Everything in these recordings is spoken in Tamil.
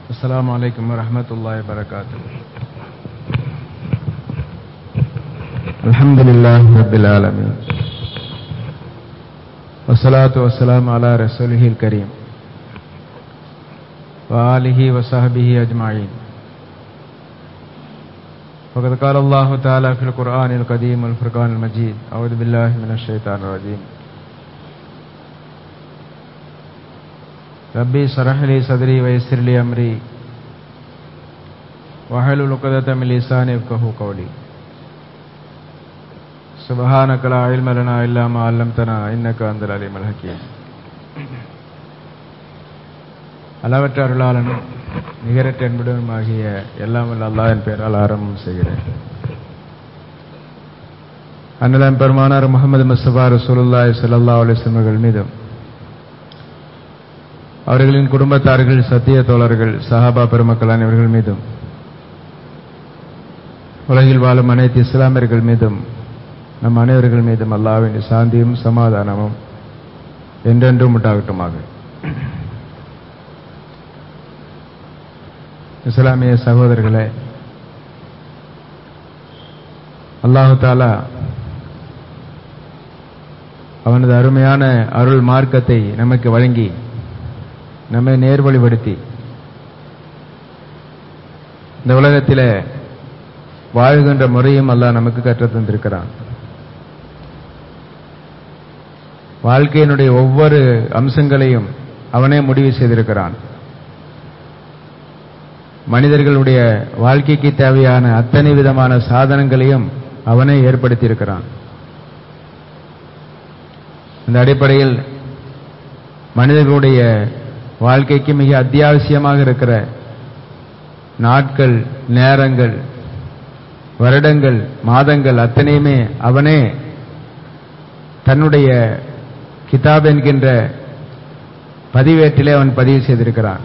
السلام عليكم ورحمة الله وبركاته الحمد لله رب العالمين والصلاة والسلام على رسوله الكريم وآله وصحبه أجمعين وقد قال الله تعالى في القرآن القديم والفرقان المجيد أعوذ بالله من الشيطان الرجيم ربي اشرح لي صدري ويسر لي أمري واحلل عقدة من لساني يفقهوا قولي سبحانك لا علم لنا إلا ما علمتنا إنك أنت العليم الحكيم அளவற்ற அருளாளனும் நிகரற்ற என்பதுமாகிய எல்லாம் வல்ல அல்லாஹ்வின் பெயரால் ஆரம்பம் செய்கிறேன் அண்ணலம் பெருமானார் முகமது முஸ்தபா ரசூலுல்லாஹி ஸல்லல்லாஹு அலைஹி வஸல்லம் அவர்கள் மீதும் அவர்களின் குடும்பத்தார்கள் சத்திய தோழர்கள் சஹாபா பெருமக்கள் அனைவர்கள் மீதும் உலகில் வாழும் அனைத்து இஸ்லாமியர்கள் மீதும் நம் அனைவர்கள் மீதும் அல்லாஹ்வின் சாந்தியும் சமாதானமும் என்றென்றும் உண்டாகட்டுமாக இஸ்லாமிய சகோதரர்களே அல்லாஹு தாலா அவனது அருமையான அருள் மார்க்கத்தை நமக்கு வழங்கி நம்மை நேர்வழிப்படுத்தி இந்த உலகத்தில் வாழ்கின்ற முறையும் அல்லாஹ் நமக்கு கற்றுத் தந்திருக்கிறான் வாழ்க்கையினுடைய ஒவ்வொரு அம்சங்களையும் அவனே முடிவு செய்திருக்கிறான் மனிதர்களுடைய வாழ்க்கைக்கு தேவையான அத்தனை விதமான சாதனங்களையும் அவனே ஏற்படுத்தியிருக்கிறான் இந்த அடிப்படையில் மனிதர்களுடைய வாழ்க்கைக்கு மிக அத்தியாவசியமாக இருக்கிற நாட்கள் நேரங்கள் வருடங்கள் மாதங்கள் அத்தனையுமே அவனே தன்னுடைய கிதாப் என்கின்ற பதிவேட்டிலே அவன் பதிவு செய்திருக்கிறான்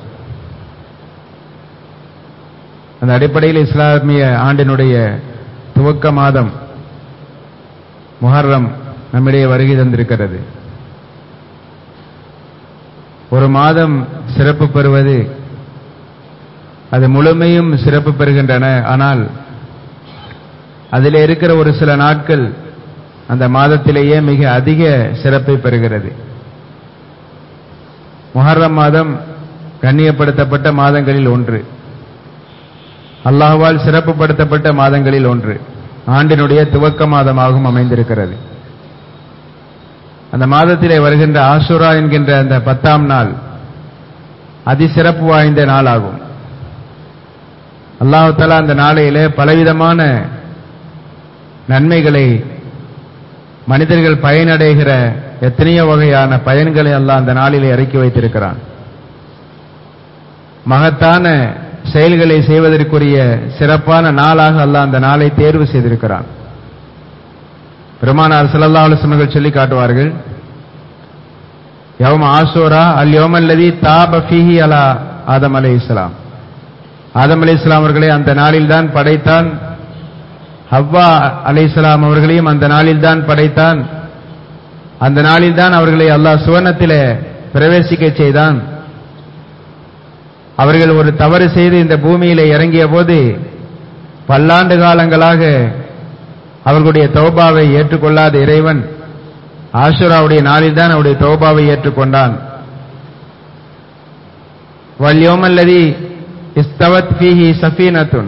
அந்த அடிப்படையில் இஸ்லாமிய ஆண்டினுடைய துவக்க மாதம் முஹர்ரம் நம்மிடையே வருகை தந்திருக்கிறது ஒரு மாதம் சிறப்பு பெறுவது அது முழுமையும் சிறப்பு பெறுகின்றன ஆனால் அதில் இருக்கிற ஒரு சில நாட்கள் அந்த மாதத்திலேயே மிக அதிக சிறப்பை பெறுகிறது முஹர்ரம் மாதம் கண்ணியப்படுத்தப்பட்ட மாதங்களில் ஒன்று அல்லாஹ்வால் சிறப்புப்படுத்தப்பட்ட மாதங்களில் ஒன்று ஆண்டினுடைய துவக்க மாதமாகவும் அமைந்திருக்கிறது அந்த மாதத்திலே வருகின்ற ஆசுரா என்கின்ற அந்த பத்தாம் நாள் அதிசிறப்பு வாய்ந்த நாளாகும் அல்லாஹு தலா அந்த நாளையிலே பலவிதமான நன்மைகளை மனிதர்கள் பயனடைகிற எத்தனையோ வகையான பயன்களை அல்லாஹ் அந்த நாளிலே இறக்கி வைத்திருக்கிறான் மகத்தான செயல்களை செய்வதற்குரிய சிறப்பான நாளாக அல்லாஹ் அந்த நாளை தேர்வு செய்திருக்கிறான் பெருமானார் ஸல்லல்லாஹு அலைஹி வஸல்லம் சொல்லி காட்டுவார்கள் யௌம ஆசூரா அல் யௌமல்லதி தாப ஃபீஹி அலா ஆதம் அலைஹிஸ்ஸலாம் ஆதம் அலைஹிஸ்ஸலாம் அவர்களை அந்த நாளில்தான் படைத்தான் ஹவ்வா அலைஹிஸ்ஸலாம் அவர்களையும் அந்த நாளில்தான் படைத்தான் அந்த நாளில்தான் அவர்களை அல்லாஹ் சுவனத்திலே பிரவேசிக்க செய்தான் அவர்கள் ஒரு தவறு செய்து இந்த பூமியிலே இறங்கிய போது பல்லாண்டு காலங்களாக அவர்களுடைய தௌபாவை ஏற்றுக்கொள்ளாத இறைவன் ஆசுராவுடைய நாளில்தான் அவருடைய தௌபாவை ஏற்றுக்கொண்டான் வல்யோமல்லதி இஸ்தவத் ஃபீஹி சஃபீனத்துன்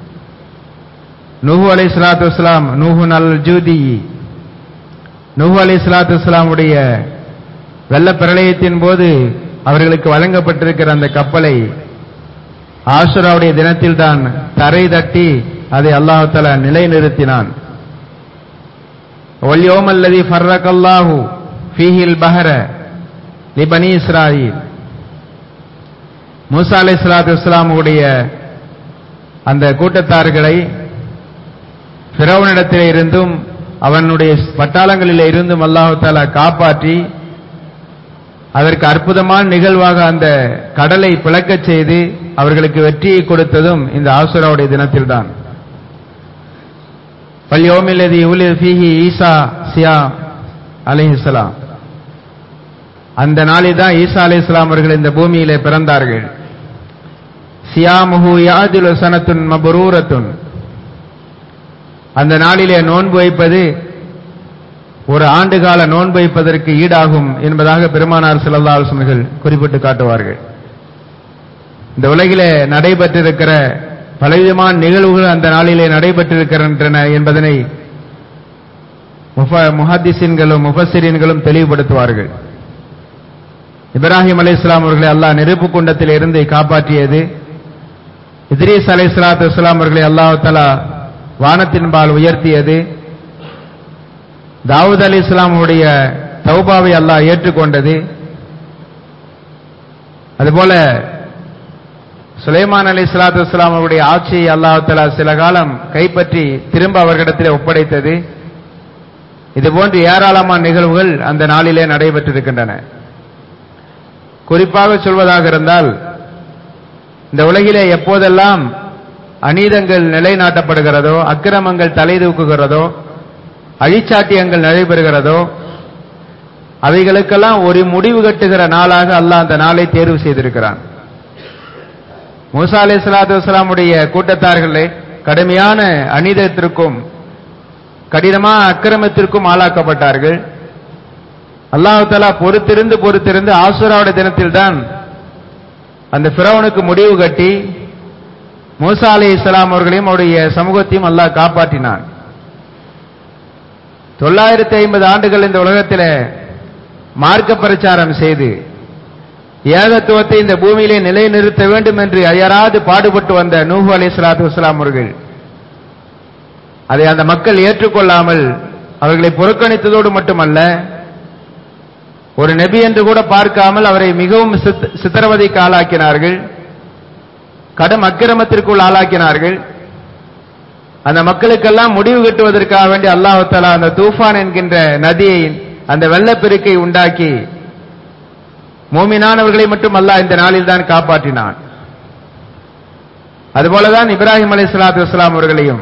நூஹு அலை சலாத்து வஸ்லாம் நூஹு நல் ஜூதி நூஹு அலை சலாத்து வஸ்லாமுடைய வெள்ள பிரளயத்தின் போது அவர்களுக்கு வழங்கப்பட்டிருக்கிற அந்த கப்பலை ஆசுராவுடைய தினத்தில் தான் தரை தட்டி அதை அல்லாஹால நிலைநிறுத்தினான் ஒல்யோமல்லதி ஃபர்ரகல்லாஹு ஃபீஹில் பஹர லிபனி இஸ்ராயில் மூசா அலை சலாத்து இஸ்லாமுடைய அந்த கூட்டத்தார்களை பிறவனிடத்தில் இருந்தும் அவனுடைய பட்டாளங்களில் இருந்தும் அல்லாஹு தாலா காப்பாற்றி அதற்கு அற்புதமான நிகழ்வாக அந்த கடலை பிளக்கச் செய்து அவர்களுக்கு வெற்றியை கொடுத்ததும் இந்த ஆசுராவுடைய தினத்தில்தான் பல்யோமில்லதி உலிர் ஃபீஹி ஈசா சியா அலிஹிஸ்லாம் அந்த நாளில் தான் ஈசா அலி இஸ்லாம் அவர்கள் இந்த பூமியிலே பிறந்தார்கள் சியாமுஹு யாதிலு சனத்துன் மபரூரத்துன் அந்த நாளிலே நோன்பு வைப்பது ஒரு ஆண்டுகால நோன்பு வைப்பதற்கு ஈடாகும் என்பதாக பெருமானார் ஸல்லல்லாஹு அலைஹி வஸல்லம் குறிப்பிட்டு காட்டுவார்கள் இந்த உலகிலே நடைபெற்றிருக்கிற பலவிதமான நிகழ்வுகள் அந்த நாளிலே நடைபெற்றிருக்கின்றன என்பதனை முஃப- முஹத்திஸின்களும் முஃபஸ்ஸிரீன்களும் தெளிவுபடுத்துவார்கள் இப்ராஹிம் அலைஹிஸ்ஸலாம் அவர்களை அல்லாஹ் நெருப்பு குண்டத்தில் இருந்து காப்பாற்றியது இத்ரீஸ் அலைஹிஸ்ஸலாத்து வஸ்ஸலாம் அவர்களை அல்லாஹ் தஆலா வானத்தின்பால் உயர்த்தியது தாவூத் அலைஹிஸ்ஸலாமுடைய தௌபாவை அல்லாஹ் ஏற்றுக்கொண்டது அதுபோல சுலைமான் அலி சலாத்து வஸ்லாம் அவருடைய ஆட்சியை அல்லாஹ் தஆலா சில காலம் கைப்பற்றி திரும்ப அவர்களிடத்தில் ஒப்படைத்தது இதுபோன்று ஏராளமான நிகழ்வுகள் அந்த நாளிலே நடைபெற்றிருக்கின்றன குறிப்பாக சொல்வதாக இருந்தால் இந்த உலகிலே எப்போதெல்லாம் அநீதங்கள் நிலைநாட்டப்படுகிறதோ அக்கிரமங்கள் தலை தூக்குகிறதோ அழிச்சாட்டியங்கள் நடைபெறுகிறதோ அவைகளுக்கெல்லாம் ஒரு முடிவு கட்டுகிற நாளாக அல்லாஹ் அந்த நாளை தேர்வு செய்திருக்கிறான் மூசா அலை சலாத்து வசலாமுடைய கூட்டத்தார்களே கடுமையான அநீதத்திற்கும் கடினமான அக்கிரமத்திற்கும் ஆளாக்கப்பட்டார்கள் அல்லாஹ் தஆலா பொறுத்திருந்து பொறுத்திருந்து ஆசுராவுடைய தினத்தில் தான் அந்த பிறவனுக்கு முடிவு கட்டி மூசா அலை இஸ்லாம் அவர்களையும் அவருடைய சமூகத்தையும் அல்லாஹ் காப்பாற்றினான் தொள்ளாயிரத்தி ஐம்பது ஆண்டுகள் இந்த உலகத்தில் மார்க்க பிரச்சாரம் செய்து ஏகத்துவத்தை இந்த பூமியிலே நிலைநிறுத்த வேண்டும் என்று அயராது பாடுபட்டு வந்த நூஹு அலி சலாத்து வஸ்லாம் அவர்கள் அதை அந்த மக்கள் ஏற்றுக்கொள்ளாமல் அவர்களை புறக்கணித்ததோடு மட்டுமல்ல ஒரு நபி என்று கூட பார்க்காமல் அவரை மிகவும் சித்- சித்திரவதைக்கு ஆளாக்கினார்கள் கடும் அக்கிரமத்திற்குள் ஆளாக்கினார்கள் அந்த மக்களுக்கெல்லாம் முடிவு கட்டுவதற்காக வேண்டி அல்லாஹ் தஆலா அந்த தூஃபான் என்கின்ற நதியை அந்த வெள்ளப்பெருக்கை உண்டாக்கி மூமினானவர்களை மட்டும் அல்லாஹ் இந்த நாளில் தான் காப்பாற்றினான் அதுபோலதான் இப்ராஹிம் அலை சலாத்து வஸ்லாம் அவர்களையும்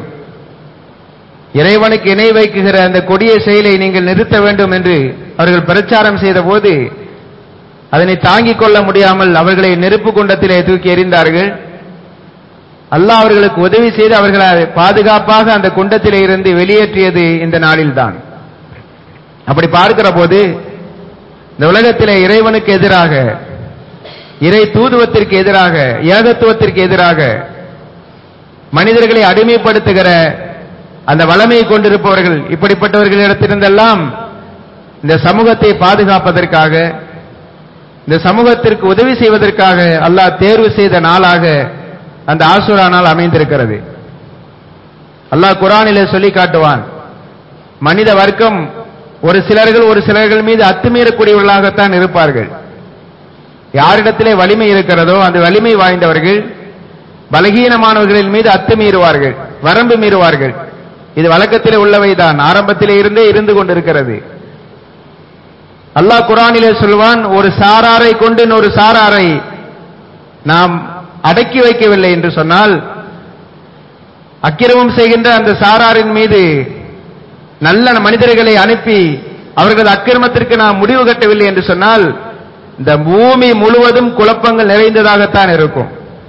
இறைவனுக்கு இணை வைக்குகிற அந்த கொடிய செயலை நீங்கள் நிறுத்த வேண்டும் என்று அவர்கள் பிரச்சாரம் செய்த போது அதனை தாங்கிக் கொள்ள முடியாமல் அவர்களை நெருப்பு குண்டத்திலே தூக்கி எறிந்தார்கள் அல்லாஹ் அவர்களுக்கு உதவி செய்து அவர்களை பாதுகாப்பாக அந்த குண்டத்திலே இருந்து வெளியேற்றியது இந்த நாளில்தான் அப்படி பார்க்கிற போது இந்த உலகத்திலே இறைவனுக்கு எதிராக இறை தூதுவத்திற்கு எதிராக ஏகத்துவத்திற்கு எதிராக மனிதர்களை அடிமைப்படுத்துகிற அந்த வளமையை கொண்டிருப்பவர்கள் இப்படிப்பட்டவர்களிடத்திலிருந்தெல்லாம் இந்த சமூகத்தை பாதுகாப்பதற்காக இந்த சமூகத்திற்கு உதவி செய்வதற்காக அல்லாஹ் தேர்வு செய்த நாளாக அந்த ஆசுரா நாள் அமைந்திருக்கிறது அல்லாஹ் குரானிலே சொல்லி காட்டுவான் மனித வர்க்கம் ஒரு சிலர்கள் ஒரு சிலர்கள் மீது அத்துமீறக்கூடியவர்களாகத்தான் இருப்பார்கள் யாரிடத்திலே வலிமை இருக்கிறதோ அந்த வலிமை வாய்ந்தவர்கள் பலகீனமானவர்களின் மீது அத்துமீறுவார்கள் வரம்பு மீறுவார்கள் இது வழக்கத்திலே உள்ளவைதான் ஆரம்பத்திலே இருந்தே இருந்து கொண்டிருக்கிறது அல்லாஹ் குரானிலே சொல்வான் ஒரு சாராரை கொண்டு இன்னொரு சாராரை நாம் அடக்கி வைக்கவில்லை என்று சொன்னால் அக்கிரமம் செய்கின்ற அந்த சாராரின் மீது நல்ல மனிதர்களை அனுப்பி அவர்களது அக்கிரமத்திற்கு நாம் முடிவு கட்டவில்லை என்று சொன்னால் இந்த பூமி முழுவதும் குழப்பங்கள் நிறைந்ததாகத்தான் இருக்கும்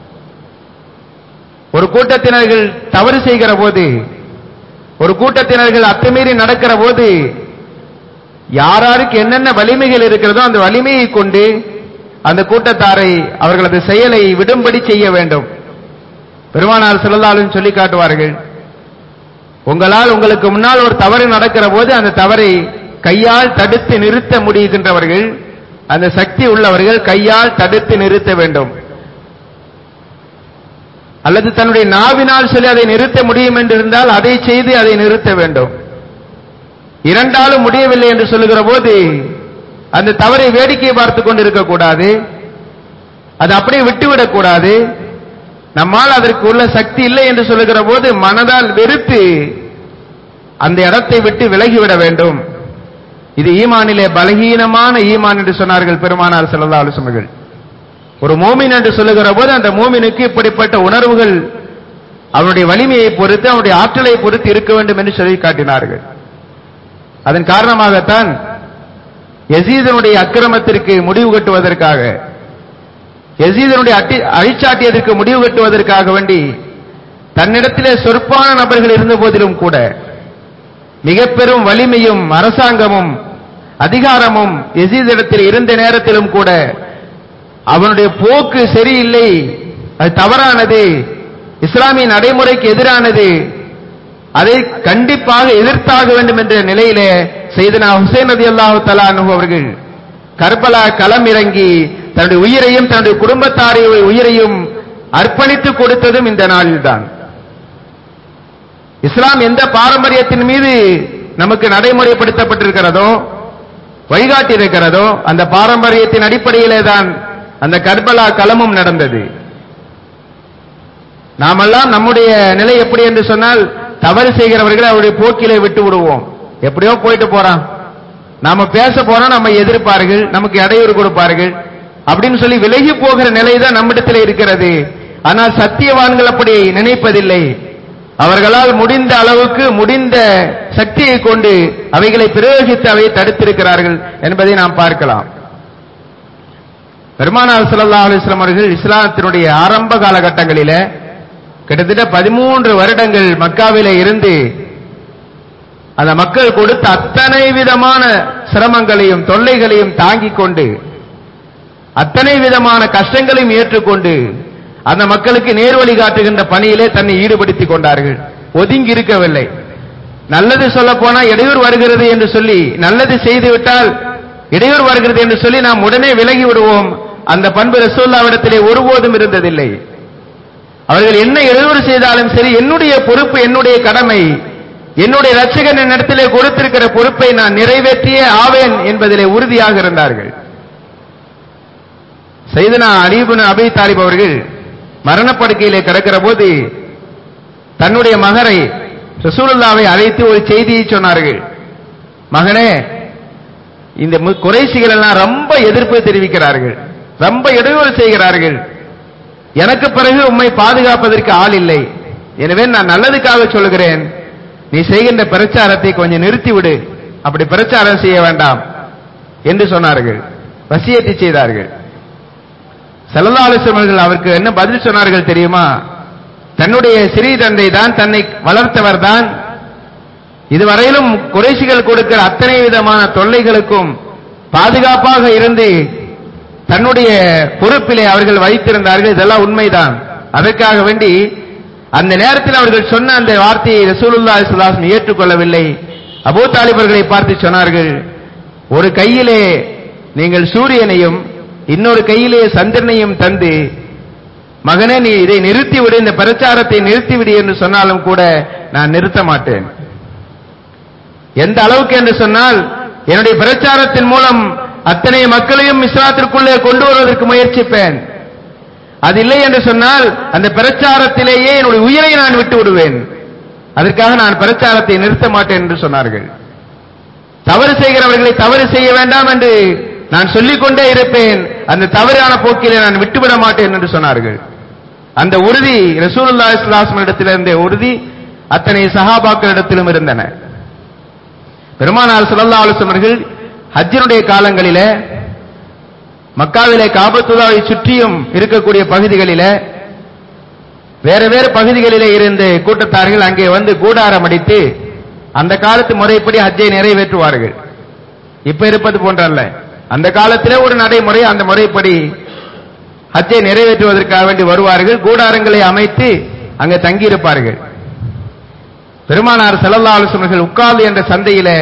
ஒரு கூட்டத்தினர்கள் தவறு செய்கிற போது ஒரு கூட்டத்தினர்கள் அத்துமீறி நடக்கிற போது யாராருக்கு என்னென்ன வலிமைகள் இருக்கிறதோ அந்த வலிமையை கொண்டு அந்த கூட்டத்தாரை அவர்களது செயலை விடும்படி செய்ய வேண்டும் பெருமானார் செல்லலாலும் சொல்லி காட்டுவார்கள் உங்களால் உங்களுக்கு முன்னால் ஒரு தவறு நடக்கிற போது அந்த தவறை கையால் தடுத்து நிறுத்த முடிகின்றவர்கள் அந்த சக்தி உள்ளவர்கள் கையால் தடுத்து நிறுத்த வேண்டும் அல்லது தன்னுடைய நாவினால் சொல்லி அதை நிறுத்த முடியும் என்று இருந்தால் அதை செய்து அதை நிறுத்த வேண்டும் இரண்டாலும் முடியவில்லை என்று சொல்லுகிற போது அந்த தவறை வேடிக்கை பார்த்து கொண்டிருக்க கூடாது அது அப்படியே விட்டுவிடக் கூடாது நம்மால் அதற்கு உள்ள சக்தி இல்லை என்று சொல்லுகிற போது மனதால் வெறுத்து அந்த இடத்தை விட்டு விலகிவிட வேண்டும் இது ஈமானிலே பலகீனமான ஈமான் என்று சொன்னார்கள் பெருமானார் செல்லல்லா அலுவலர்கள் ஒரு மூமின் என்று சொல்லுகிற போது அந்த மூமினுக்கு இப்படிப்பட்ட உணர்வுகள் அவனுடைய வலிமையை பொறுத்து அவனுடைய ஆற்றலை பொறுத்து இருக்க வேண்டும் என்று சொல்லி காட்டினார்கள் அதன் காரணமாகத்தான் யசீதனுடைய அக்கிரமத்திற்கு முடிவு கட்டுவதற்காக யசீதனுடைய அட்டி அழிச்சாட்டியதற்கு முடிவு கட்டுவதற்காக வேண்டி தன்னிடத்திலே சொற்பான நபர்கள் இருந்த போதிலும் கூட மிக பெரும் வலிமையும் அரசாங்கமும் அதிகாரமும் எசீதிடத்தில் இருந்த நேரத்திலும் கூட அவனுடைய போக்கு சரியில்லை அது தவறானது இஸ்லாமிய நடைமுறைக்கு எதிரானது அதை கண்டிப்பாக எதிர்த்தாக வேண்டும் என்ற நிலையிலே செய்தனா ஹுசைன் ரதி அல்லாஹு தலா அவர்கள் கர்பலா களம் இறங்கி தன்னுடைய உயிரையும் தன்னுடைய குடும்பத்தாருடைய உயிரையும் அர்ப்பணித்து கொடுத்ததும் இந்த நாளில்தான் இஸ்லாம் எந்த பாரம்பரியத்தின் மீது நமக்கு நடைமுறைப்படுத்தப்பட்டிருக்கிறதோ வழிகாட்டி இருக்கிறதோ அந்த பாரம்பரியத்தின் அடிப்படையிலே தான் அந்த கர்பலா களமும் நடந்தது நாமெல்லாம் நம்முடைய நிலை எப்படி என்று சொன்னால் தவறு செய்கிறவர்களை அவருடைய போக்கிலே விட்டு விடுவோம் எப்படியோ போயிட்டு போறான் நாம பேச போறோம் நம்ம எதிர்ப்பார்கள் நமக்கு இடையூறு கொடுப்பார்கள் அப்படின்னு சொல்லி விலகி போகிற நிலை தான் நம்மிடத்தில் இருக்கிறது ஆனால் சத்தியவான்கள் அப்படி நினைப்பதில்லை அவர்களால் முடிந்த அளவுக்கு முடிந்த சக்தியை கொண்டு அவைகளை பிரயோகித்து அவை தடுத்திருக்கிறார்கள் என்பதை நாம் பார்க்கலாம் பெருமானார் ஸல்லல்லாஹு அலைஹி வஸல்லம் அவர்கள் இஸ்லாத்தினுடைய ஆரம்ப காலகட்டங்களிலே கிட்டத்தட்ட பதிமூன்று வருடங்கள் மக்காவிலே இருந்து அந்த மக்கள் கொடுத்த அத்தனை விதமான சிரமங்களையும் தொல்லைகளையும் தாங்கிக் கொண்டு அத்தனை விதமான கஷ்டங்களையும் ஏற்றுக்கொண்டு அந்த மக்களுக்கு நேர்வழி காட்டுகின்ற பணியிலே தன்னை ஈடுபடுத்திக் கொண்டார்கள் ஒதுங்கி இருக்கவில்லை நல்லது சொல்ல போனா இடையூறு வருகிறது என்று சொல்லி நல்லது செய்து விட்டால் இடையூறு வருகிறது என்று சொல்லி நாம் உடனே விலகி விடுவோம் அந்த பண்பு ரசூல்லாவிடத்திலே ஒருபோதும் இருந்ததில்லை அவர்கள் என்ன இடையூறு செய்தாலும் சரி என்னுடைய பொறுப்பு என்னுடைய கடமை என்னுடைய ரட்சகன் என்னிடத்திலே கொடுத்திருக்கிற பொறுப்பை நான் நிறைவேற்றியே ஆவேன் என்பதிலே உறுதியாக இருந்தார்கள் செய்தனா அலீபுன் அபி தாலிப் அவர்கள் மரணப்படுக்கையிலே கிடக்கிற போது தன்னுடைய மகரை ரசூலுல்லாவை அழைத்து ஒரு செய்தியை சொன்னார்கள் மகனே இந்த மு- குறைஷிகள் எல்லாம் ரொம்ப எதிர்ப்பு தெரிவிக்கிறார்கள் ரொம்ப இடையூறு செய்கிறார்கள் எனக்கு பிறகு உம்மை பாதுகாப்பதற்கு ஆள் இல்லை எனவே நான் நல்லதுக்காக சொல்கிறேன் நீ செய்கின்ற பிரச்சாரத்தை கொஞ்சம் நிறுத்திவிடு அப்படி பிரச்சாரம் செய்ய வேண்டாம் என்று சொன்னார்கள் வசியத்தை செய்தார்கள் செல்லல்லாலோசனர்கள் அவருக்கு என்ன பதில் சொன்னார்கள் தெரியுமா தன்னுடைய சிறி தந்தை தான் தன்னை வளர்த்தவர் தான் இதுவரையிலும் குறைசிகள் கொடுக்கிற அத்தனை விதமான தொல்லைகளுக்கும் பாதுகாப்பாக இருந்து தன்னுடைய பொறுப்பிலே அவர்கள் வைத்திருந்தார்கள் இதெல்லாம் உண்மைதான் அதற்காக வேண்டி அந்த நேரத்தில் அவர்கள் சொன்ன அந்த வார்த்தையை ரசூலுல்லாஹி ஸல்லல்லாஹு அலைஹி வஸல்லம் ஏற்றுக்கொள்ளவில்லை அபூ தாலிபர்களை பார்த்து சொன்னார்கள் ஒரு கையிலே நீங்கள் சூரியனையும் இன்னொரு கையிலே சந்திரனையும் தந்து மகனே நீ இதை நிறுத்திவிடு இந்த பிரச்சாரத்தை நிறுத்திவிடு என்று சொன்னாலும் கூட நான் நிறுத்த மாட்டேன் எந்த அளவுக்கு என்று சொன்னால் என்னுடைய பிரச்சாரத்தின் மூலம் அத்தனை மக்களையும் இஸ்லாத்திற்குள்ளே கொண்டு வருவதற்கு முயற்சிப்பேன் அது இல்லை என்று சொன்னால் அந்த பிரச்சாரத்திலேயே என்னுடைய உயிரை நான் விட்டு விடுவேன் அதற்காக நான் பிரச்சாரத்தை நிறுத்த மாட்டேன் என்று சொன்னார்கள் தவறு செய்கிறவர்களை தவறு செய்ய வேண்டாம் என்று நான் சொல்லிக் கொண்டே இருப்பேன் அந்த தவறான போக்கிலே நான் விட்டுவிட மாட்டேன் என்று சொன்னார்கள் அந்த உறுதி ரசூலுல்லாஹி ஸல்லல்லாஹு அலைஹி வஸல்லம் இடத்தில் இருந்த உறுதி அத்தனை சஹாபாக்களிடத்திலும் இருந்தன பெருமானார் ஸல்லல்லாஹு அலைஹி வஸல்லம் அவர்கள் ஹஜ்ஜினுடைய காலங்களிலே மக்காவிலே காபத்துல்லாவை சுற்றியும் இருக்கக்கூடிய பகுதிகளிலே வேறு வேறு பகுதிகளிலே இருந்து கூட்டத்தார்கள் அங்கே வந்து கூடாரம் அடித்து அந்த காலத்து முறைப்படி ஹஜ்ஜை நிறைவேற்றுவார்கள் இப்ப இருப்பது போன்றல்ல அந்த காலத்திலே ஒரு நடைமுறை அந்த முறைப்படி ஹஜ்ஜை நிறைவேற்றுவதற்காக வேண்டி வருவார்கள் கூடாரங்களை அமைத்து அங்கே தங்கியிருப்பார்கள் பெருமானார் ஸல்லல்லாஹு அலைஹி வஸல்லம் உட்கார்ந்து என்ற சந்தையிலே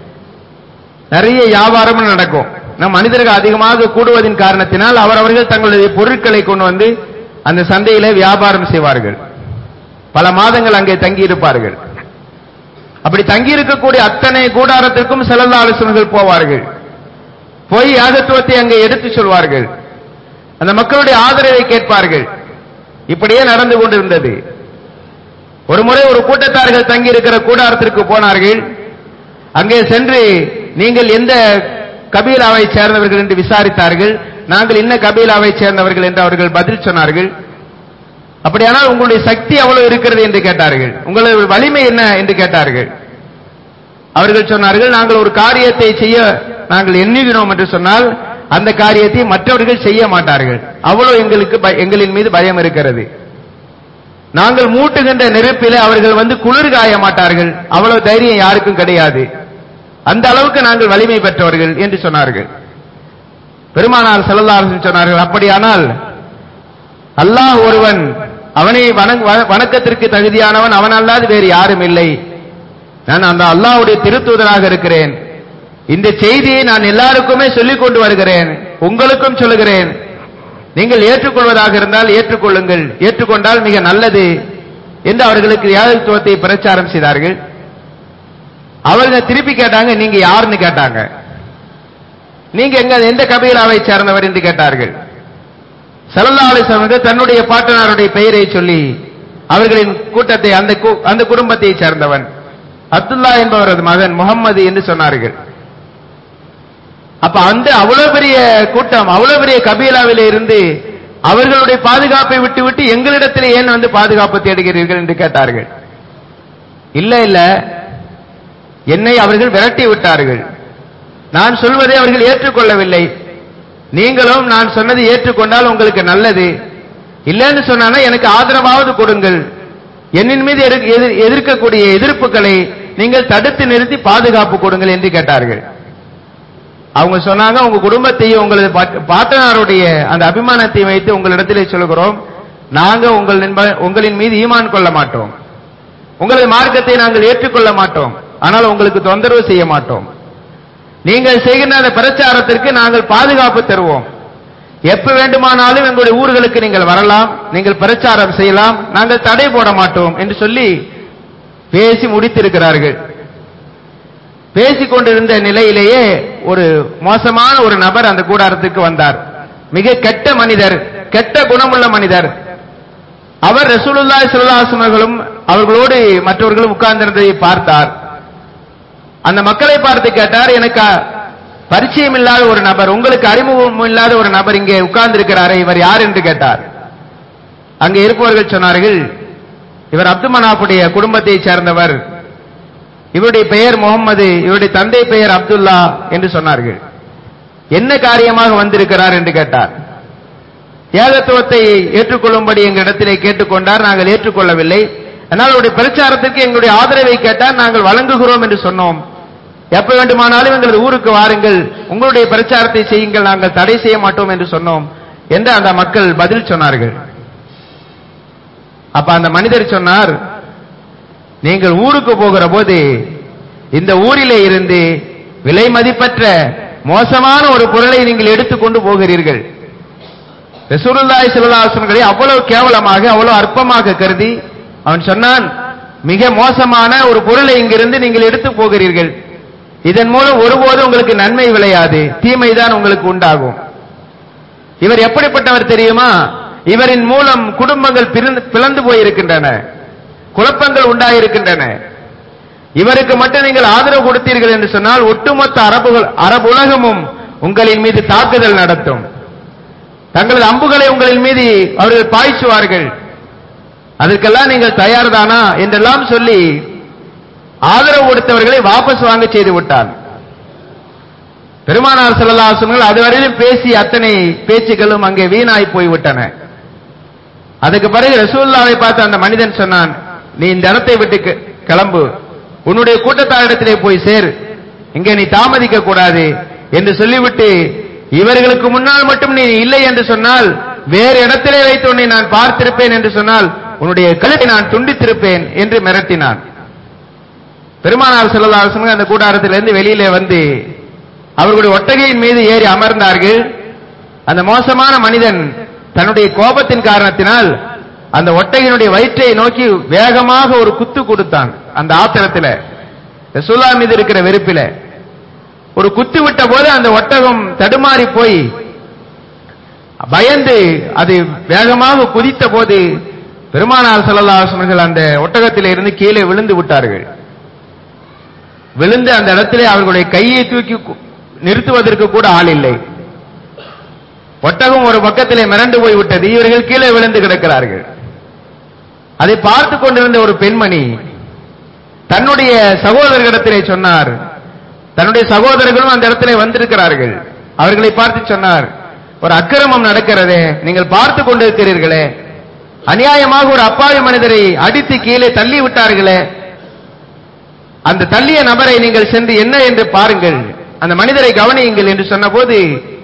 நிறைய வியாபாரமும் நடக்கும் நம் மனிதர்கள் அதிகமாக கூடுவதின் காரணத்தினால் அவரவர்கள் தங்களுடைய பொருட்களை கொண்டு வந்து அந்த சந்தையிலே வியாபாரம் செய்வார்கள் பல மாதங்கள் அங்கே தங்கி இருப்பார்கள் அப்படி தங்கி இருக்கக்கூடிய அத்தனை கூடாரத்திற்கும் செல்லல்லா ஆலோசனைகள் போவார்கள் போய் யாகத்துவத்தை அங்கே எடுத்து சொல்வார்கள் அந்த மக்களுடைய ஆதரவை கேட்பார்கள் இப்படியே நடந்து கொண்டிருந்தது ஒரு முறை ஒரு கூட்டத்தார்கள் தங்கி இருக்கிற கூடாரத்திற்கு போனார்கள் அங்கே சென்று நீங்கள் எந்த கபீலாவை சேர்ந்தவர்கள் என்று விசாரித்தார்கள் நாங்கள் இன்ன கபீலாவை சேர்ந்தவர்கள் என்று அவர்கள் பதில் சொன்னார்கள் அப்படியானால் உங்களுடைய சக்தி அவ்வளவு இருக்கிறது என்று கேட்டார்கள் உங்களுடைய வலிமை என்ன என்று கேட்டார்கள் அவர்கள் சொன்னார்கள் நாங்கள் ஒரு காரியத்தை செய்ய நாங்கள் எண்ணுகிறோம் என்று சொன்னால் அந்த காரியத்தை மற்றவர்கள் செய்ய மாட்டார்கள் அவ்வளவு எங்களுக்கு பய- எங்களின் மீது பயம் இருக்கிறது நாங்கள் மூட்டுகின்ற நெருப்பிலே அவர்கள் வந்து குளிர் காய மாட்டார்கள் அவ்வளவு தைரியம் யாருக்கும் கிடையாது அந்த அளவுக்கு நாங்கள் வலிமை பெற்றவர்கள் என்று சொன்னார்கள் பெருமானார் செல்லல்லார்கள் சொன்னார்கள் அப்படியானால் அல்லாஹ் ஒருவன் அவனை வணங்- வ- வணக்கத்திற்கு தகுதியானவன் அவன் அல்லாது வேறு யாரும் இல்லை நான் அந்த அல்லாஹ்வுடைய திருத்தூதராக இருக்கிறேன் இந்த செய்தியை நான் எல்லாருக்குமே சொல்லிக் கொண்டு வருகிறேன் உங்களுக்கும் சொல்லுகிறேன் நீங்கள் ஏற்றுக்கொள்வதாக இருந்தால் ஏற்றுக்கொள்ளுங்கள் ஏற்றுக்கொண்டால் மிக நல்லது என்று அவர்களுக்கு ஏகத்துவத்தை பிரச்சாரம் செய்தார்கள் அவர்கள் திருப்பி கேட்டாங்க நீங்க யாருன்னு கேட்டாங்க நீங்க எங்க எந்த கபீலாவை சேர்ந்தவர் என்று கேட்டார்கள் சல்லல்லா அலிஸ்லாம் அவர்கள் தன்னுடைய பாட்டனாருடைய பெயரை சொல்லி அவர்களின் கூட்டத்தை அந்த கு- அந்த குடும்பத்தை சேர்ந்தவன் அப்துல்லா என்பவரது மகன் முகம்மது என்று சொன்னார்கள் அப்ப அந்த அவ்வளவு பெரிய கூட்டம் அவ்வளவு பெரிய கபீலாவிலே இருந்து அவர்களுடைய பாதுகாப்பை விட்டு விட்டு எங்களிடத்தில் ஏன் வந்து பாதுகாப்பு தேடுகிறீர்கள் என்று கேட்டார்கள் இல்ல இல்ல என்னை அவர்கள் விரட்டி விட்டார்கள் நான் சொல்வதை அவர்கள் ஏற்றுக்கொள்ளவில்லை நீங்களும் நான் சொன்னதை ஏற்றுக்கொண்டால் உங்களுக்கு நல்லது இல்லைன்னு சொன்னா எனக்கு ஆதரவாவது கொடுங்கள் என்னின் மீது எதிர்- எதிர்- எதிர்க்கக்கூடிய எதிர்ப்புகளை நீங்கள் தடுத்து நிறுத்தி பாதுகாப்பு கொடுங்கள் என்று கேட்டார்கள் அவங்க சொன்னாங்க உங்க குடும்பத்தையும் உங்களது பாட்ட- பாட்டனாருடைய அந்த அபிமானத்தை வைத்து உங்களிடத்திலே சொல்கிறோம் நாங்க உங்கள் நின்ப- உங்களின் மீது ஈமான் கொள்ள மாட்டோம் உங்களது மார்க்கத்தை நாங்கள் ஏற்றுக்கொள்ள மாட்டோம் ஆனால் உங்களுக்கு தொந்தரவு செய்ய மாட்டோம் நீங்கள் செய்கின்ற அந்த பிரச்சாரத்திற்கு நாங்கள் பாதுகாப்பு தருவோம் எப்ப வேண்டுமானாலும் எங்களுடைய ஊர்களுக்கு நீங்கள் வரலாம் நீங்கள் பிரச்சாரம் செய்யலாம் நாங்கள் தடை போட மாட்டோம் என்று சொல்லி பேசி முடித்திருக்கிறார்கள் பேசிக் கொண்டிருந்த நிலையிலேயே ஒரு மோசமான ஒரு நபர் அந்த கூடாரத்துக்கு வந்தார் மிக கெட்ட மனிதர் கெட்ட குணமுள்ள மனிதர் அவர் ரசூலுல்லாஹி ஸல்லல்லாஹு அலைஹி அவர்களும் அவர்களோடு மற்றவர்களும் உட்கார்ந்திருந்ததை பார்த்தார் அந்த மக்களை பார்த்து கேட்டார் எனக்கு பரிச்சயம் இல்லாத ஒரு நபர் உங்களுக்கு அறிமுகம் இல்லாத ஒரு நபர் இங்கே உட்கார்ந்திருக்கிறாரே இவர் யார் என்று கேட்டார் அங்கே இருப்பவர்கள் சொன்னார்கள் இவர் அப்துல் மனாஃபுடைய குடும்பத்தை சேர்ந்தவர் இவருடைய பெயர் முகம்மது இவருடைய தந்தை பெயர் அப்துல்லா என்று சொன்னார்கள் என்ன காரியமாக வந்திருக்கிறார் என்று கேட்டார் ஏகத்துவத்தை ஏற்றுக்கொள்ளும்படி எங்களிடத்திலே கேட்டுக்கொண்டார் நாங்கள் ஏற்றுக்கொள்ளவில்லை ஆனால் அவருடைய பிரச்சாரத்திற்கு எங்களுடைய ஆதரவை கேட்டார் நாங்கள் வழங்குகிறோம் என்று சொன்னோம் எப்ப வேண்டுமானாலும் எங்களது ஊருக்கு வாருங்கள் உங்களுடைய பிரச்சாரத்தை செய்யுங்கள் நாங்கள் தடை செய்ய மாட்டோம் என்று சொன்னோம் என்று அந்த மக்கள் பதில் சொன்னார்கள் அப்ப அந்த மனிதர் சொன்னார் நீங்கள் ஊருக்கு போகிற போது இந்த ஊரிலே இருந்து விலை மதிப்பற்ற மோசமான ஒரு பொருளை நீங்கள் எடுத்துக்கொண்டு போகிறீர்கள் ரசூலுல்லாஹி ஸல்லல்லாஹு அலைஹி வஸல்லம் அவ்வளவு கேவலமாக அவ்வளவு அற்பமாக கருதி அவன் சொன்னான் மிக மோசமான ஒரு பொருளை இங்கிருந்து நீங்கள் எடுத்து போகிறீர்கள் இதன் மூலம் ஒருபோதும் உங்களுக்கு நன்மை விளையாது தீமைதான் உங்களுக்கு உண்டாகும் இவர் எப்படிப்பட்டவர் தெரியுமா இவரின் மூலம் குடும்பங்கள் பிரிந்து- பிளந்து போயிருக்கின்றன குழப்பங்கள் உண்டாயிருக்கின்றன இவருக்கு மட்டும் நீங்கள் ஆதரவு கொடுத்தீர்கள் என்று சொன்னால் ஒட்டுமொத்த அரபுகள் அரபு உலகமும் உங்களின் மீது தாக்குதல் நடத்தும் தங்களது அம்புகளை உங்களின் மீது அவர்கள் பாய்ச்சுவார்கள் அதற்கெல்லாம் நீங்கள் தயார்தானா என்றெல்லாம் சொல்லி ஆதரவு கொடுத்தவர்களை வாபஸ் வாங்க செய்து விட்டான் பெருமானார் செல்லல்லாசனங்கள் அதுவரையிலும் பேசி அத்தனை பேச்சுக்களும் அங்கே வீணாய் போய்விட்டன அதுக்கு பிறகு ரசூல்லாவை பார்த்து அந்த மனிதன் சொன்னான் நீ இந்த இடத்தை விட்டு கி- கிளம்பு உன்னுடைய கூட்டத்தாரிடத்திலே போய் சேர் இங்கே நீ தாமதிக்க கூடாது என்று சொல்லிவிட்டு இவர்களுக்கு முன்னால் மட்டும் நீ இல்லை என்று சொன்னால் வேறு இடத்திலே வைத்து உன்னை நான் பார்த்திருப்பேன் என்று சொன்னால் உன்னுடைய கழுத்தை நான் துண்டித்திருப்பேன் என்று மிரட்டினான் பெருமானார் செல்லல்லாசன் அந்த கூடாரத்திலிருந்து வெளியிலே வந்து அவர்களுடைய ஒட்டகையின் மீது ஏறி அமர்ந்தார்கள் அந்த மோசமான மனிதன் தன்னுடைய கோபத்தின் காரணத்தினால் அந்த ஒட்டகையினுடைய வயிற்றை நோக்கி வேகமாக ஒரு குத்து கொடுத்தான் அந்த ஆத்திரத்தில ரசூல்லா மீது இருக்கிற வெறுப்பில ஒரு குத்து விட்ட போது அந்த ஒட்டகம் தடுமாறி போய் பயந்து அது வேகமாக குதித்த போது பெருமானார் செல்லல்லாசனர்கள் அந்த ஒட்டகத்திலே இருந்து கீழே விழுந்து விட்டார்கள் விழுந்து அந்த இடத்திலே அவர்களுடைய கையை தூக்கி கு- நிறுத்துவதற்கு கூட ஆள் இல்லை ஒட்டகம் ஒரு பக்கத்திலே மிரண்டு போய் விட்டது இவர்கள் கீழே விழுந்து கிடக்கிறார்கள் அதை பார்த்து கொண்டிருந்த ஒரு பெண்மணி தன்னுடைய சகோதரர்களிடத்திலே சொன்னார் தன்னுடைய சகோதரர்களும் அந்த இடத்திலே வந்திருக்கிறார்கள் அவர்களை பார்த்து சொன்னார் ஒரு அக்கிரமம் நடக்கிறதே நீங்கள் பார்த்து கொண்டிருக்கிறீர்களே அநியாயமாக ஒரு அப்பாவி மனிதரை அடித்து கீழே தள்ளி விட்டார்களே அந்த தள்ளிய நபரை நீங்கள் சென்று என்ன என்று பாருங்கள் அந்த மனிதரை கவனியுங்கள் என்று சொன்னபோது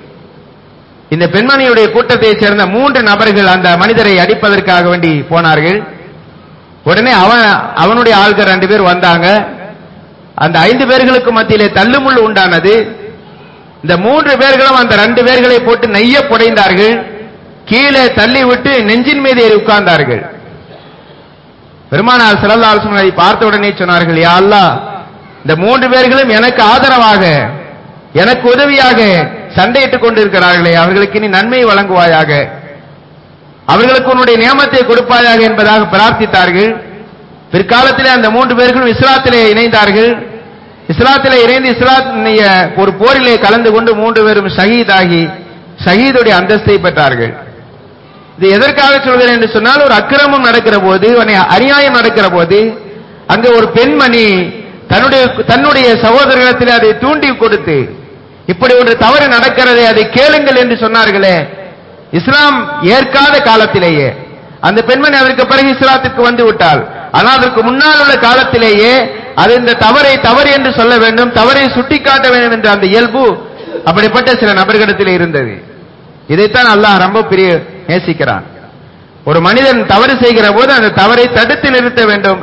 இந்த பெண்மணியுடைய கூட்டத்தை சேர்ந்த மூன்று நபர்கள் அந்த மனிதரை அடிப்பதற்காக வேண்டி போனார்கள் உடனே அவன் அவனுடைய ஆள்கள் ரெண்டு பேர் வந்தாங்க அந்த ஐந்து பேர்களுக்கு மத்தியிலே தள்ளுமுள்ளு உண்டானது இந்த மூன்று பேர்களும் அந்த ரெண்டு பேர்களை போட்டு நெய்ய புடைந்தார்கள் கீழே தள்ளி விட்டு நெஞ்சின் மீது ஏறி உட்கார்ந்தார்கள் பெருமானார் செல்லல்லாசன் அதை பார்த்த உடனே சொன்னார்கள் யா அல்லாஹ் இந்த மூன்று பேர்களும் எனக்கு ஆதரவாக எனக்கு உதவியாக சண்டையிட்டுக் கொண்டிருக்கிறார்களே அவர்களுக்கு நீ நன்மை வழங்குவாயாக அவர்களுக்கு உன்னுடைய நியமத்தை கொடுப்பாயாக என்பதாக பிரார்த்தித்தார்கள் பிற்காலத்திலே அந்த மூன்று பேர்களும் இஸ்லாத்திலே இணைந்தார்கள் இஸ்லாத்திலே இணைந்து இஸ்லாத்திய ஒரு போரிலே கலந்து கொண்டு மூன்று பேரும் ஷஹீதாகி ஷஹீதுடைய அந்தஸ்தை பெற்றார்கள் இது எதற்காக சொல்கிறேன் என்று சொன்னால் ஒரு அக்கிரமம் நடக்கிற போது ஒரு அநியாயம் நடக்கிற போது அங்க ஒரு பெண்மணி தன்னுடைய தன்னுடைய சகோதரர்களிடத்தில் அதை தூண்டி கொடுத்து இப்படி ஒரு தவறு நடக்கிறதே அதை கேளுங்கள் என்று சொன்னார்களே இஸ்லாம் ஏற்காத காலத்திலேயே அந்த பெண்மணி அதற்கு பிறகு இஸ்லாத்திற்கு வந்து விட்டாள் ஆனால் அதற்கு முன்னால் உள்ள காலத்திலேயே அது இந்த தவறை தவறு என்று சொல்ல வேண்டும் தவறை சுட்டிக்காட்ட வேண்டும் என்ற அந்த இயல்பு அப்படிப்பட்ட சில நபர்களிடத்தில் இருந்தது இதைத்தான் அல்லாஹ் ரொம்ப பெரிய நேசிக்கிறான் ஒரு மனிதன் தவறு செய்கிற போது அந்த தவறை தடுத்து நிறுத்த வேண்டும்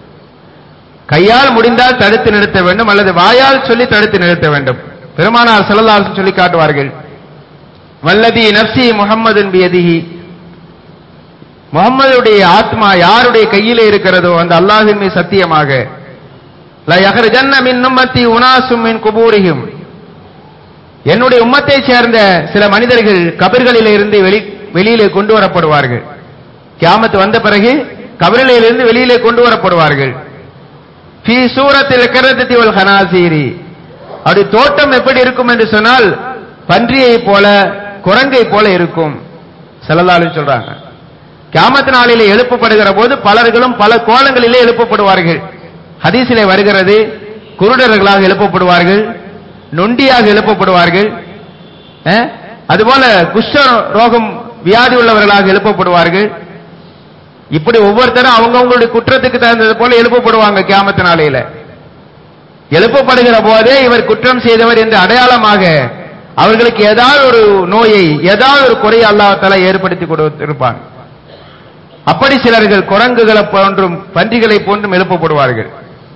கையால் முடிந்தால் தடுத்து நிறுத்த வேண்டும் அல்லது வாயால் சொல்லி தடுத்து நிறுத்த வேண்டும் பெருமானார் செல்லலாசன் சொல்லி காட்டுவார்கள் வல்லதி நப்சி முகம்மது பியதிஹி முகம்மதுடைய ஆத்மா யாருடைய கையிலே இருக்கிறதோ அந்த அல்லாஹின் மீது சத்தியமாக ல யஹ்ருஜன்ன மின் உம்மத்தி உனாசும் மின் குபூரிஹிம் என்னுடைய உம்மத்தை சேர்ந்த சில மனிதர்கள் கபர்களிலே இருந்து வெளி வெளியிலே கொண்டு வரப்படுவார்கள் கியாமத் வந்த பிறகு கபரிலிருந்து வெளியிலே கொண்டு வரப்படுவார்கள் ஃபீ சூரத்தில் கரதத்தி வல் ஹனாசீரி அப்படி தோட்டம் எப்படி இருக்கும் என்று சொன்னால் பன்றியை போல குரங்கை போல இருக்கும் செல்லலாலும் சொல்றாங்க கியாமத் நாளிலே எழுப்பப்படுகிற போது பலர்களும் பல கோலங்களிலே எழுப்பப்படுவார்கள் ஹதீஸிலே வருகிறது குருடர்களாக எழுப்பப்படுவார்கள் நொண்டியாக எழுப்பப்படுவார்கள் அஹ், அதுபோல குஷ்ட ரோகம் வியாதி உள்ளவர்களாக எழுப்பப்படுவார்கள் இப்படி ஒவ்வொருத்தரும் அவங்கவங்களுடைய குற்றத்துக்கு தகுந்தது போல எழுப்பப்படுவாங்க கியாமத்து நாளையில எழுப்பப்படுகிற போதே இவர் குற்றம் செய்தவர் என்று அடையாளமாக அவர்களுக்கு ஏதாவது ஒரு நோயை ஏதாவது ஒரு குறை அல்லாஹால ஏற்படுத்தி கொடுத்திருப்பான் அப்படி சிலர்கள் குரங்குகளை போன்றும் பன்றிகளை போன்றும் எழுப்பப்படுவார்கள்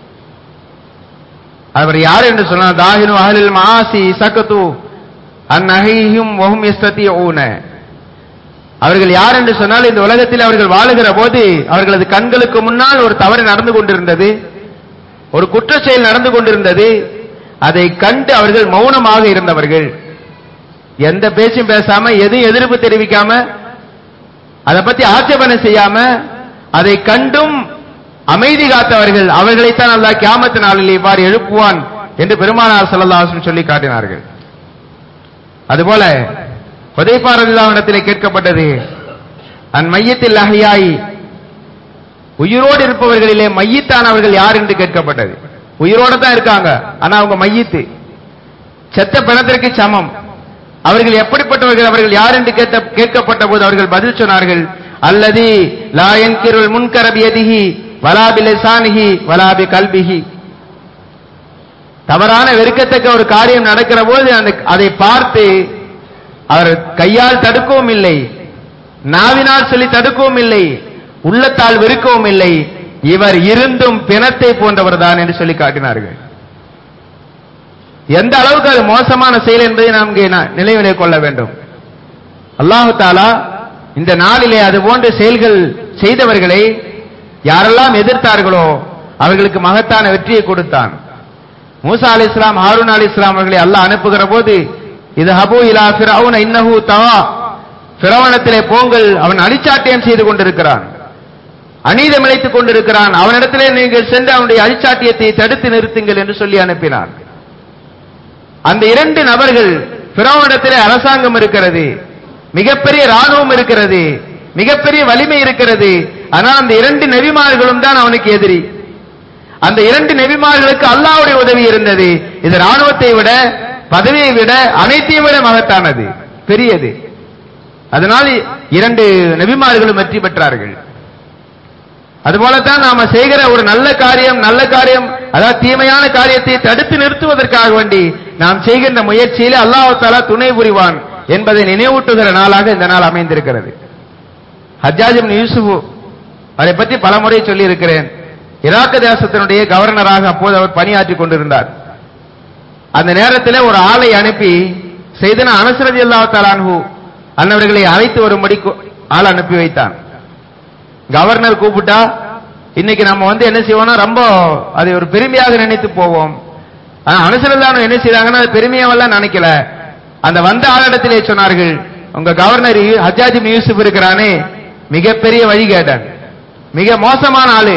அவர் யார் என்று சொன்னால் தாகினு அகலில் மாசி சக்கத்து அந்நகையும் ஒஹும் எஸ்தத்தி ஊன அவர்கள் யார் என்று சொன்னால் இந்த உலகத்தில் அவர்கள் வாழுகிற போது அவர்களது கண்களுக்கு முன்னால் ஒரு தவறு நடந்து கொண்டிருந்தது ஒரு குற்ற செயல் நடந்து கொண்டிருந்தது அதை கண்டு அவர்கள் மௌனமாக இருந்தவர்கள் எந்த பேச்சும் பேசாம எதுவும் எதிர்ப்பு தெரிவிக்காம அதை பத்தி ஆட்சேபனை செய்யாம அதை கண்டும் அமைதி காத்தவர்கள் அவர்களைத்தான் அல்லாஹ் கியாமத்து நாளில் இவ்வாறு எழுப்புவான் என்று பெருமானார் ஸல்லல்லாஹு சொல்லி காட்டினார்கள் அதுபோல உதைப்பாரதில்லாவிடத்திலே கேட்கப்பட்டது அன் மையத்தில் அஹியாய் உயிரோடு இருப்பவர்களிலே மையத்தானவர்கள் யார் என்று கேட்கப்பட்டது உயிரோட தான் இருக்காங்க ஆனா அவங்க மையத்து செத்த பிணத்திற்கு சமம் அவர்கள் எப்படிப்பட்டவர்கள் அவர்கள் யார் என்று கேட்ட கேட்கப்பட்ட போது அவர்கள் பதில் சொன்னார்கள் அல்லது லா என்கிருள் முன்கரபி எதிகி வலாபி லசானிகி வலாபி கல்பிகி தவறான வெறுக்கத்தக்க ஒரு காரியம் நடக்கிற போது அந்த அதை பார்த்து அவர் கையால் தடுக்கவும் இல்லை நாவினால் சொல்லி தடுக்கவும் இல்லை உள்ளத்தால் வெறுக்கவும் இல்லை இவர் இருந்தும் பிணத்தை போன்றவர் தான் என்று சொல்லி காட்டினார்கள் எந்த அளவுக்கு அது மோசமான செயல் என்பதை நாம் இங்கே நா- நினைவிலே கொள்ள வேண்டும் அல்லாஹு தாலா இந்த நாளிலே அது போன்ற செயல்கள் செய்தவர்களை யாரெல்லாம் எதிர்த்தார்களோ அவர்களுக்கு மகத்தான வெற்றியை கொடுத்தான் மூசா அலி இஸ்லாம் ஹாரூன் அலி இஸ்லாம் அவர்களை அல்லாஹ் அனுப்புகிற போது இது ஹபு இலா ஃபிரௌன இன்னஹு தவா பிரவணத்திலே போங்கள் அவன் அழிச்சாட்டியம் செய்து கொண்டிருக்கிறான் அநீதம் இழைத்துக் கொண்டிருக்கிறான் அவனிடத்திலே நீங்கள் சென்று அவனுடைய அழிச்சாட்டியத்தை தடுத்து நிறுத்துங்கள் என்று சொல்லி அனுப்பினார் அந்த இரண்டு நபர்கள் பிறவனிடத்திலே அரசாங்கம் இருக்கிறது மிகப்பெரிய ராணுவம் இருக்கிறது மிகப்பெரிய வலிமை இருக்கிறது ஆனால் அந்த இரண்டு நெறிமார்களும் தான் அவனுக்கு எதிரி அந்த இரண்டு நெறிமார்களுக்கு அல்லாஹ்வுடைய உதவி இருந்தது இது ராணுவத்தை விட பதவியை விட அனைத்தையும் விட மகத்தானது பெரியது அதனால் இரண்டு நபிமார்களும் வெற்றி பெற்றார்கள் அதுபோலத்தான் நாம செய்கிற ஒரு நல்ல காரியம் நல்ல காரியம் அதாவது தீமையான காரியத்தை தடுத்து நிறுத்துவதற்காக வேண்டி நாம் செய்கின்ற முயற்சியிலே அல்லாஹ் தாலா துணை புரிவான் என்பதை நினைவூட்டுகிற நாளாக இந்த நாள் அமைந்திருக்கிறது ஹஜ்ஜாஜ் இப்னு யூசுப் அதை பற்றி பலமுறை சொல்லி இருக்கிறேன் ஈராக் தேசத்தினுடைய கவர்னராக அப்போது அவர் பணியாற்றிக் கொண்டிருந்தார் அந்த நேரத்தில் ஒரு ஆளை அனுப்பி செய்தன அனசரதி அல்லா தலான்ஹு அன்னவர்களை அழைத்து வரும்படி கு- ஆள் அனுப்பி வைத்தான் கவர்னர் கூப்பிட்டா இன்னைக்கு நம்ம வந்து என்ன செய்வோம்னா ரொம்ப அதை ஒரு பெருமையாக நினைத்து போவோம் ஆனா அனுசரதானம் என்ன செய்றாங்கன்னா அது பெருமையாவெல்லாம் நினைக்கல அந்த வந்த ஆளிடத்திலே சொன்னார்கள் உங்க கவர்னர் யூ- ஹஜ்ஜாஜ் இப்னு யூசுப் இருக்கிறானே மிகப்பெரிய வழிகேடன் மிக மோசமான ஆளு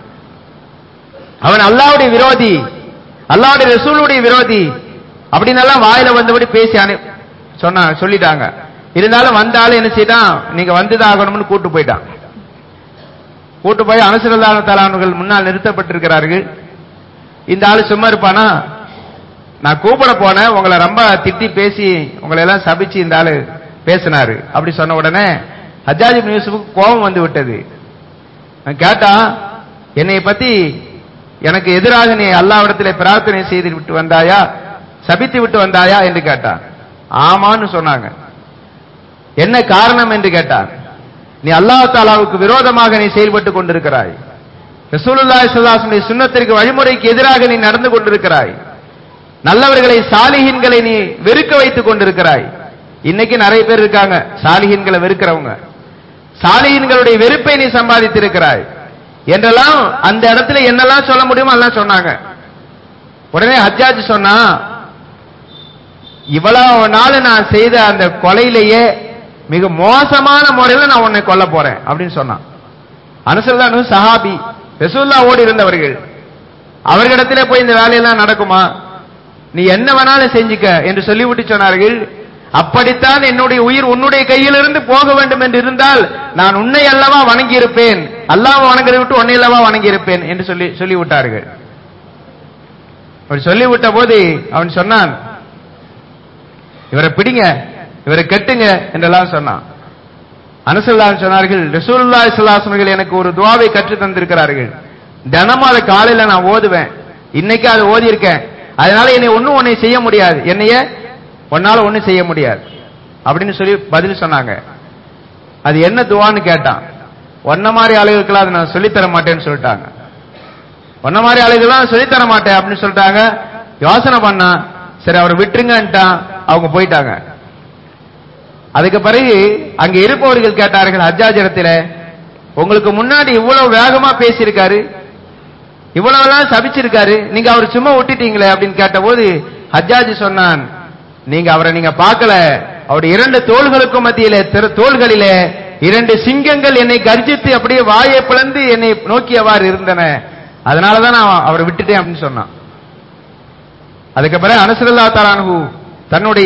அவன் அல்லாஹ்வுடைய விரோதி அல்லாஹ்வுடைய ரசூலுடைய விரோதி அப்படின்னு எல்லாம் வாயில வந்தபடி பேசி அனு சொன்னா சொல்லிட்டாங்க இருந்தாலும் வந்தாலும் என்ன செய்தான் நீங்க வந்துதான் ஆகணும்னு கூட்டு போயிட்டான் கூட்டு போய் அனுசரதான தலான்கள் முன்னால் நிறுத்தப்பட்டிருக்கிறார்கள் இந்த ஆளு சும்மா இருப்பானா நான் கூப்பிட போனேன் உங்களை ரொம்ப திட்டி பேசி உங்களை எல்லாம் சபிச்சு இந்த ஆளு பேசினாரு அப்படி சொன்ன உடனே ஹஜ்ஜாஜ் இப்னு யூசுஃபுக்கு கோபம் வந்து விட்டது அவன் கேட்டான் என்னை பத்தி எனக்கு எதிராக நீ அல்லாவிடத்தில் பிரார்த்தனை செய்து விட்டு வந்தாயா சபித்து விட்டு வந்தாயா என்று கேட்டான் ஆமான்னு சொன்னாங்க என்ன காரணம் என்று கேட்டான் நீ அல்லாஹ் தாலாவுக்கு விரோதமாக நீ செயல்பட்டு கொண்டிருக்கிறாய் ரசூலுல்லாஹி ஸல்லல்லாஹு அலைஹி வஸல்லம் சுன்னத்திற்கு வழிமுறைக்கு எதிராக நீ நடந்து கொண்டிருக்கிறாய் நல்லவர்களை சாலிஹின்களை நீ வெறுக்க வைத்துக் கொண்டிருக்கிறாய் இன்னைக்கு நிறைய பேர் இருக்காங்க சாலிஹின்களை வெறுக்கிறவங்க சாலிஹின்களுடைய வெறுப்பை நீ சம்பாதித்திருக்கிறாய் என்றெல்லாம் அந்த இடத்துல என்னெல்லாம் சொல்ல முடியுமோ எல்லாம் சொன்னாங்க உடனே ஹஜ்ஜாஜ் சொன்னா இவ்வளவு நாள் நான் செய்த அந்த கொலையிலேயே மிக மோசமான முறையில் நான் உன்னை கொல்ல போறேன் அப்படின்னு சொன்னான் அனுசல்தான் சஹாபி ரசூல்லாவோடு இருந்தவர்கள் அவர்களிடத்திலே போய் இந்த வேலையெல்லாம் நடக்குமா நீ என்ன வேணாலும் செஞ்சுக்க என்று சொல்லிவிட்டு சொன்னார்கள் அப்படித்தான் என்னுடைய உயிர் உன்னுடைய கையிலிருந்து போக வேண்டும் என்று இருந்தால் நான் உன்னை அல்லவா வணங்கி இருப்பேன் அல்லாஹ் வணங்குறதை விட்டு உன்னை அல்லவா வணங்கி இருப்பேன் என்று சொல்லி சொல்லிவிட்டார்கள் அப்படி சொல்லிவிட்ட போது அவன் சொன்னான் இவரை பிடிங்க இவரை கட்டுங்க என்றெல்லாம் சொன்னான் அனுசல்லான் சொன்னார்கள் ரசூலுல்லாஹி ஸல்லல்லாஹு அலைஹி வஸல்லம் எனக்கு ஒரு துஆவை கற்று தந்திருக்கிறார்கள் தினமும் அதை காலையில நான் ஓதுவேன் இன்னைக்கு அதை ஓதி இருக்கேன் அதனால என்னை ஒண்ணும் உன்னை செய்ய முடியாது என்னைய உன்னால ஒண்ணும் செய்ய முடியாது அப்படின்னு சொல்லி பதில் சொன்னாங்க அது என்ன துவான்னு கேட்டான் ஒன்ன மாதிரி ஆளுகளுக்கெல்லாம் அதை நான் சொல்லித் தர மாட்டேன்னு சொல்லிட்டாங்க ஒன்ன மாதிரி ஆளுகள்லாம் சொல்லித் தர மாட்டேன் அப்படின்னு சொல்லிட்டாங்க யோசனை பண்ணா சரி அவரை விட்டுருங்கன்ட்டான் அவங்க போயிட்டாங்க அதுக்கு பிறகு அங்க இருப்பவர்கள் கேட்டார்கள் ஹஜ்ஜாஜரத்தில உங்களுக்கு முன்னாடி இவ்வளவு வேகமா பேசியிருக்காரு இவ்வளவுலாம் சபிச்சிருக்காரு நீங்க அவர் சும்மா விட்டுட்டீங்களே அப்படின்னு கேட்டபோது ஹஜ்ஜாஜ் சொன்னான் நீங்க அவரை நீங்க பார்க்கல அவருடைய இரண்டு தோள்களுக்கும் மத்தியிலே திரு- தோள்களிலே இரண்டு சிங்கங்கள் என்னை கர்ஜித்து அப்படியே வாயை பிளந்து என்னை நோக்கியவாறு இருந்தன அதனாலதான் நான் அவரை விட்டுட்டேன் அப்படின்னு சொன்னான் அதுக்கு பிறகு அனசரல்லா தாலானு தன்னுடைய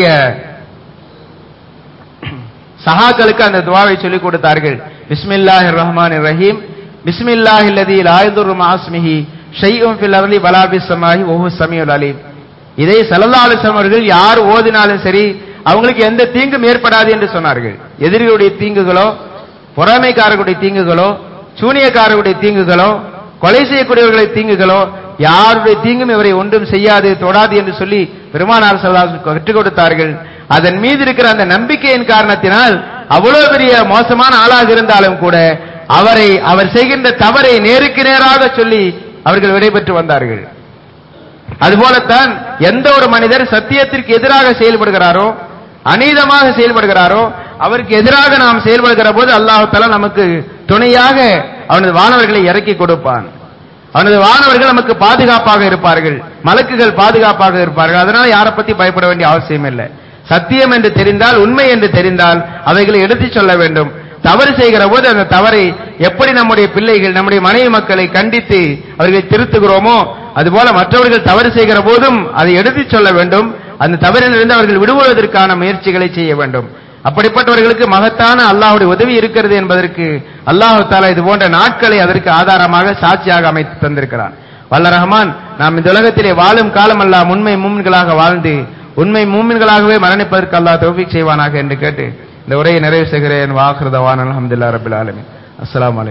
சஹாக்களுக்கு அந்த துவாவை சொல்லிக் கொடுத்தார்கள் பிஸ்மில்லாஹிர் ரஹ்மானிர் ரஹீம் பிஸ்மில்லாஹி அல்லதி லா யதுர்ரு மஅஸ்மிஹி ஷைஉன் ஃபில் அர்லி வலா பிஸ் ஸமாஹி வஹு ஸமீஉல் அலீம் இதை ஸல்லல்லாஹு அலைஹி வஸல்லம் அவர்கள் யார் ஓதினாலும் சரி அவங்களுக்கு எந்த தீங்கும் ஏற்படாது என்று சொன்னார்கள் எதிரிகளுடைய தீங்குகளோ பொறாமைக்காரர்களுடைய தீங்குகளோ சூனியக்காரர்களுடைய தீங்குகளோ கொலை செய்யக்கூடியவர்களுடைய தீங்குகளோ யாருடைய தீங்கும் இவரை ஒன்றும் செய்யாது தொடாது என்று சொல்லி பெருமானார் ஸல்லல்லாஹு கற்றுக் கொடுத்தார்கள் அதன் மீது இருக்கிற அந்த நம்பிக்கையின் காரணத்தினால் அவ்வளவு பெரிய மோசமான ஆளாக இருந்தாலும் கூட அவரை அவர் செய்கின்ற தவறை நேருக்கு நேராக சொல்லி அவர்கள் விடைபெற்று வந்தார்கள் அதுபோலத்தான் எந்த ஒரு மனிதர் சத்தியத்திற்கு எதிராக செயல்படுகிறாரோ அநீதமாக செயல்படுகிறாரோ அவருக்கு எதிராக நாம் செயல்படுகிற போது அல்லாஹால நமக்கு துணையாக அவனது வானவர்களை இறக்கி கொடுப்பான் அவனது வானவர்கள் நமக்கு பாதுகாப்பாக இருப்பார்கள் மலக்குகள் பாதுகாப்பாக இருப்பார்கள் அதனால யாரை பத்தி பயப்பட வேண்டிய அவசியம் இல்லை சத்தியம் என்று தெரிந்தால் உண்மை என்று தெரிந்தால் அவைகளை எடுத்துச் சொல்ல வேண்டும் தவறு செய்கிற போது அந்த தவறை எப்படி நம்முடைய பிள்ளைகள் நம்முடைய மனைவி மக்களை கண்டித்து அவர்களை திருத்துகிறோமோ அதுபோல மற்றவர்கள் தவறு செய்கிற போதும் அதை எடுத்துச் சொல்ல வேண்டும் அந்த தவறிலிருந்து அவர்கள் விடுவதற்கான முயற்சிகளை செய்ய வேண்டும் அப்படிப்பட்டவர்களுக்கு மகத்தான அல்லாஹ்வுடைய உதவி இருக்கிறது என்பதற்கு அல்லாஹ் தாலா இது போன்ற நாட்களை அதற்கு ஆதாரமாக சாட்சியாக அமைத்து தந்திருக்கிறான் வல்ல ரஹ்மான் நாம் இந்த உலகத்திலே வாழும் காலமெல்லாம் உண்மை மூமின்களாக வாழ்ந்து உண்மை மூமின்களாகவே மரணிப்பதற்கு அல்லாஹ் தௌஃபீக் செய்வானாக என்று கேட்டு இந்த உரையை நிறைவு செய்கிறேன் வாக்குறதவான் அலமதுல்லா ரபில் ஆலமின் அஸ்ஸலாமு அலைக்கும்